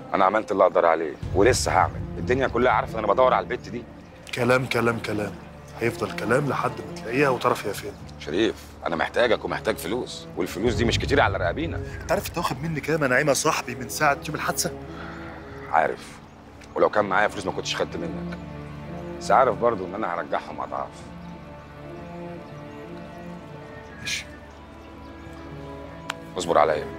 انا عملت اللي اقدر عليه ولسه هعمل الدنيا كلها عارفه ان انا بدور على البت دي كلام كلام كلام هيفضل كلام لحد ما تلاقيها وتعرف هي فين شريف انا محتاجك ومحتاج فلوس والفلوس دي مش كتير على رقابينا انت عارف انت واخد مني كام يا نعيم يا صاحبي من ساعه يوم الحادثه عارف ولو كان معايا فلوس ما كنتش خدت منك بس عارف برضو ان انا هرجعهم اضعاف ماشي اصبر عليا